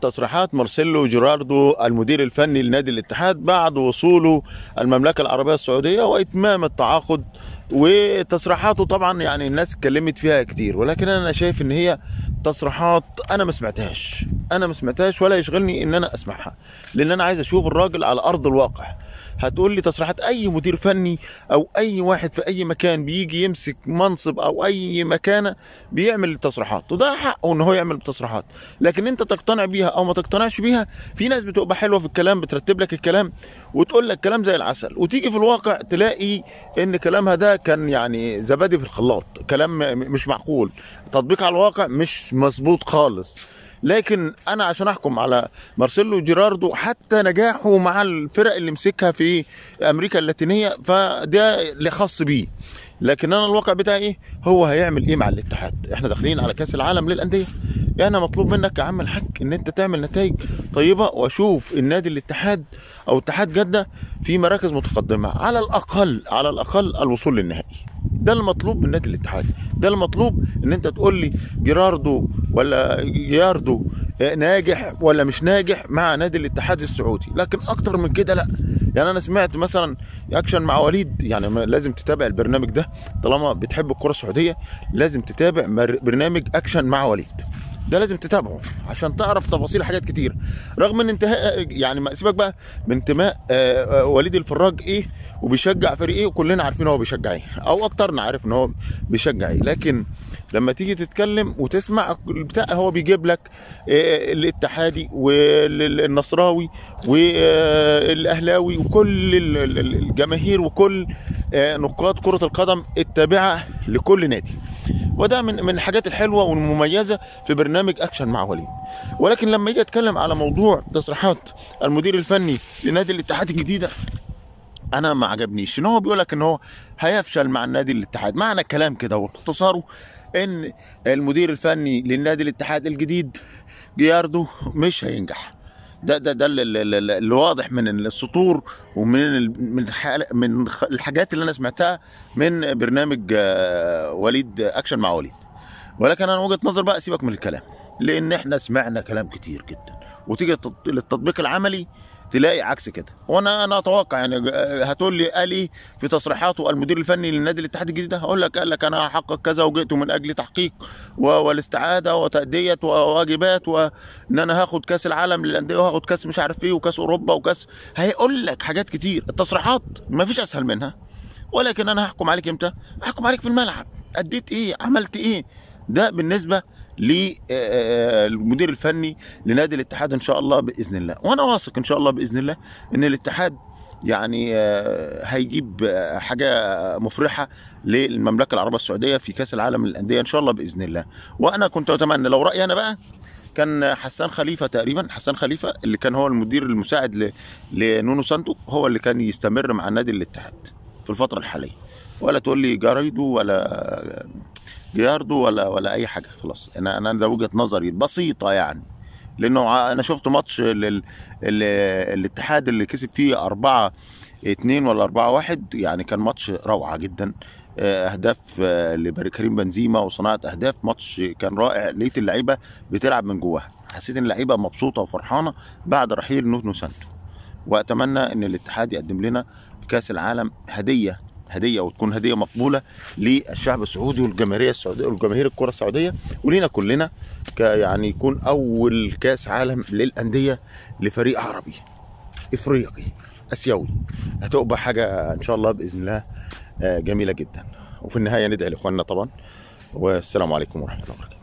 تصريحات مارسيلو جيراردو المدير الفني لنادي الاتحاد بعد وصوله المملكة العربية السعودية وإتمام التعاقد وتصريحاته طبعا يعني الناس اتكلمت فيها كتير ولكن انا شايف ان هي تصريحات انا ما سمعتهاش انا ما سمعتهاش ولا يشغلني ان انا اسمعها لان انا عايز اشوف الراجل على ارض الواقع هتقول لي تصريحات اي مدير فني او اي واحد في اي مكان بيجي يمسك منصب او اي مكانه بيعمل تصريحات وده حقه ان هو يعمل تصريحات لكن انت تقتنع بيها او ما تقتنعش بيها في ناس بتبقى حلوه في الكلام بترتب لك الكلام وتقول لك كلام زي العسل وتيجي في الواقع تلاقي ان كلامها ده كان يعني زبادي في الخلاط كلام م- مش معقول تطبيق على الواقع مش مظبوط خالص لكن انا عشان احكم على مارسيلو جيراردو حتى نجاحه مع الفرق اللي مسكها في امريكا اللاتينيه فده اللي خاص بيه لكن انا الواقع بتاعي ايه هو هيعمل ايه مع الاتحاد احنا داخلين على كاس العالم للانديه يعني مطلوب منك يا عم الحاج ان انت تعمل نتائج طيبه واشوف النادي الاتحاد او اتحاد جده في مراكز متقدمه على الاقل على الاقل الوصول للنهائي ده المطلوب من نادي الاتحاد ده المطلوب ان انت تقول لي جيراردو ولا جياردو آه، ناجح ولا مش ناجح مع نادي الاتحاد السعودي لكن اكتر من كده لا يعني انا سمعت مثلا اكشن مع وليد يعني ما- لازم تتابع البرنامج ده طالما بتحب الكره السعوديه لازم تتابع مر- برنامج اكشن مع وليد ده لازم تتابعه عشان تعرف تفاصيل حاجات كتير رغم ان انتهاء يعني ما سيبك بقى من انتماء آه، آه، وليد الفراج ايه وبيشجع فريق ايه وكلنا عارفين هو بيشجع ايه او اكترنا عارف ان هو بيشجع ايه لكن لما تيجي تتكلم وتسمع البتاع هو بيجيب لك آه، الاتحادي والنصراوي والاهلاوي وكل ال- ال- ال- الجماهير وكل آه، نقاد كرة القدم التابعة لكل نادي وده من من الحاجات الحلوه والمميزه في برنامج اكشن مع وليد ولكن لما يجي اتكلم على موضوع تصريحات المدير الفني لنادي الاتحاد الجديده انا ما عجبنيش ان هو بيقول لك ان هو هيفشل مع النادي الاتحاد معنى الكلام كده واختصاره ان المدير الفني للنادي الاتحاد الجديد جياردو مش هينجح ده ده ده اللي, اللي, اللي واضح من السطور ومن ال- من الح- من الخ- الحاجات اللي انا سمعتها من برنامج آه، وليد اكشن مع وليد ولكن انا وجهه نظر بقى سيبك من الكلام لان احنا سمعنا كلام كتير جدا وتيجي التط- للتطبيق العملي تلاقي عكس كده وانا انا اتوقع يعني آه، هتقول لي قال ايه في تصريحاته المدير الفني للنادي الاتحاد الجديد ده هقول لك قال لك انا هحقق كذا وجئت من اجل تحقيق و- والاستعاده وتاديه وواجبات وان انا هاخد كاس العالم للانديه وهاخد كاس مش عارف ايه وكاس اوروبا وكاس هيقول لك حاجات كتير التصريحات ما فيش اسهل منها ولكن انا هحكم عليك امتى هحكم عليك في الملعب اديت ايه عملت ايه ده بالنسبه للمدير الفني لنادي الاتحاد ان شاء الله باذن الله وانا واثق ان شاء الله باذن الله ان الاتحاد يعني آه، هيجيب آه، حاجه مفرحه للمملكه العربيه السعوديه في كاس العالم للانديه ان شاء الله باذن الله وانا كنت اتمنى لو رايي انا بقى كان حسان خليفه تقريبا حسان خليفه اللي كان هو المدير المساعد ل- لنونو سانتو هو اللي كان يستمر مع نادي الاتحاد في الفتره الحاليه ولا تقول لي جارايدو ولا جياردو ولا ولا اي حاجه خلاص انا انا ده وجهه نظري بسيطه يعني لانه ع- انا شفت ماتش لل... ال... الاتحاد اللي كسب فيه 4 2 ولا 4 1 يعني كان ماتش روعه جدا آه، اهداف آه، لكريم بنزيما وصناعه اهداف ماتش كان رائع لقيت اللعيبه بتلعب من جواها حسيت ان اللعيبه مبسوطه وفرحانه بعد رحيل نونو سانتو واتمنى ان الاتحاد يقدم لنا بكاس العالم هديه هديه وتكون هديه مقبوله للشعب السعودي والجماهيريه السعوديه والجماهير الكره السعوديه ولينا كلنا ك يعني يكون اول كاس عالم للانديه لفريق عربي افريقي اسيوي هتبقى حاجه ان شاء الله باذن الله آه، جميله جدا وفي النهايه ندعي لاخواننا طبعا والسلام عليكم ورحمه الله وبركاته